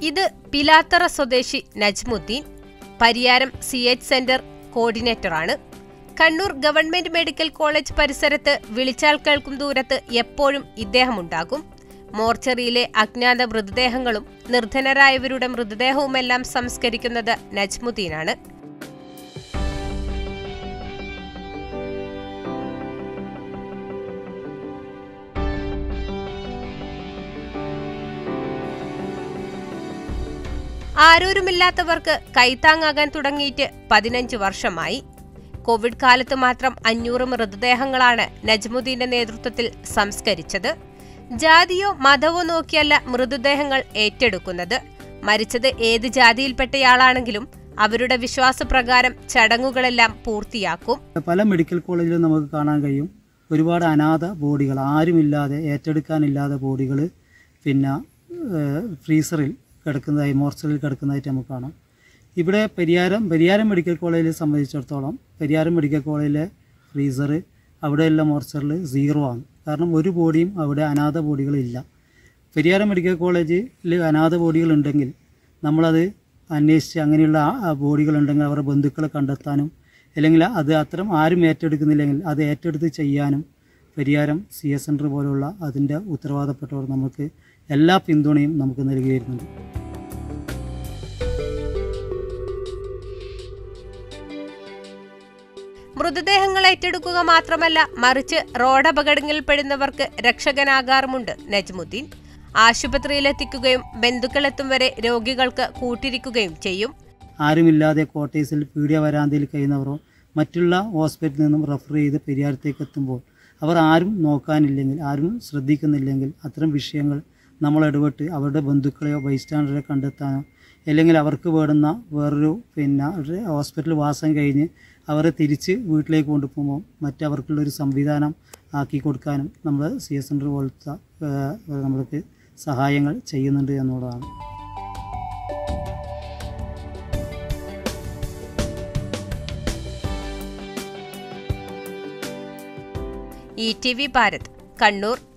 ഇത് പിലാത്തറ സ്വദേശി Najmuddin Pariyaram C H centre കോർഡിനേറ്ററാണ് കണ്ണൂർ ഗവൺമെന്റ് മെഡിക്കൽ കോളേജ് പരിസരത്ത് വിളിച്ചാൽ കേൾക്കും ദൂരത്ത് എപ്പോഴും ഇദ്ദേഹമുണ്ടാകും മോർച്ചറിയിലെ അജ്ഞാത മൃതദേഹങ്ങളും നിർധനരായവരുടെ മൃതദേഹവുമെല്ലാം സംസ്കരിക്കുന്നത് നജ്മുദ്ദീനാണ് ആരോരുമില്ലാത്തവർക്ക് കൈത്താങ്ങാകാൻ തുടങ്ങിയിട്ട് പതിനഞ്ച് വർഷമായി കോവിഡ് കാലത്ത് മാത്രം അഞ്ഞൂറ് മൃതദേഹങ്ങളാണ് നജ്മുദ്ദീന്റെ നേതൃത്വത്തിൽ സംസ്കരിച്ചത് ജാതിയോ മതമോ നോക്കിയല്ല മൃതദേഹങ്ങൾ ഏറ്റെടുക്കുന്നത് മരിച്ചത് ഏത് ജാതിയിൽപ്പെട്ടയാളാണെങ്കിലും അവരുടെ വിശ്വാസപ്രകാരം ചടങ്ങുകളെല്ലാം പൂർത്തിയാക്കും പല മെഡിക്കൽ കോളേജിലും നമുക്ക് കാണാൻ കഴിയും ഒരുപാട് അനാഥ ബോഡികൾ ആരുമില്ലാതെ ഏറ്റെടുക്കാനില്ലാതെ ബോഡികൾ പിന്നെ ഏഹ്, ഫ്രീസറിൽ കിടക്കുന്നതായി മോർച്ചറിൽ കിടക്കുന്നതായിട്ട് നമുക്ക് കാണാം ഇവിടെ പരിയാരം പരിയാരം മെഡിക്കൽ കോളേജിനെ സംബന്ധിച്ചിടത്തോളം പരിയാരം മെഡിക്കൽ കോളേജിലെ ഫ്രീസർ അവിടെയുള്ള മോർച്ചറിൽ സീറോ ആണ് കാരണം ഒരു ബോഡിയും അവിടെ അനാഥ ബോഡികളില്ല പെരിയാരം മെഡിക്കൽ കോളേജിൽ അനാഥ ബോഡികൾ ഉണ്ടെങ്കിൽ നമ്മളത് അന്വേഷിച്ച് അങ്ങനെയുള്ള ആ- ആ ബോഡികൾ ഉണ്ടെങ്കിൽ അവരുടെ ബന്ധുക്കളെ കണ്ടെത്താനും അല്ലെങ്കിൽ അത് അത്തരം ആരും ഏറ്റെടുക്കുന്നില്ലെങ്കിൽ അത് ഏറ്റെടുത്ത് ചെയ്യാനും പരിയാരം സി എസ് സെൻറ്റർ പോലുള്ള അതിൻ്റെ ഉത്തരവാദപ്പെട്ടവർ നമുക്ക് എല്ലാ പിന്തുണയും നമുക്ക് നൽകി വരുന്നുണ്ട് മൃതദേഹങ്ങൾ ഏറ്റെടുക്കുക മാത്രമല്ല മറിച്ച് റോഡപകടങ്ങളിൽപ്പെടുന്നവർക്ക് രക്ഷകനാകാറുമുണ്ട് നജ്മുദ്ദീൻ ആശുപത്രിയിലെത്തിക്കുകയും ബന്ധുക്കളെത്തും വരെ രോഗികൾക്ക് കൂട്ടിരിക്കുകയും ചെയ്യും ആരുമില്ലാതെ കോട്ടേഴ്സിൽ പീഡിയ വരാന്തയിൽ കഴിയുന്നവരോ മറ്റുള്ള ഹോസ്പിറ്റലിൽ നിന്നും റെഫർ ചെയ്ത് പെരിയാരത്തേക്ക് എത്തുമ്പോൾ അവർ ആരും നോക്കാനില്ലെങ്കിൽ ആരും ശ്രദ്ധിക്കുന്നില്ലെങ്കിൽ അത്തരം വിഷയങ്ങൾ നമ്മൾ ഇടപെട്ട് അവരുടെ ബന്ധുക്കളെയോ ബൈസ്റ്റാൻഡറെ കണ്ടെത്താനോ അല്ലെങ്കിൽ അവർക്ക് വേണ്ടുന്ന വേറൊരു പിന്നെ ഒരു ഹോസ്പിറ്റൽ വാസം കഴിഞ്ഞ് അവരെ തിരിച്ച് വീട്ടിലേക്ക് കൊണ്ടുപോകുമ്പോൾ മറ്റവർക്കുള്ളൊരു സംവിധാനം ആക്കി കൊടുക്കാനും നമ്മൾ സി എസ് സെൻ്റർ പോലത്തെ ഏഹ്, നമ്മൾക്ക് സഹായങ്ങൾ ചെയ്യുന്നുണ്ട് എന്നുള്ളതാണ് E T V Bharat Kannur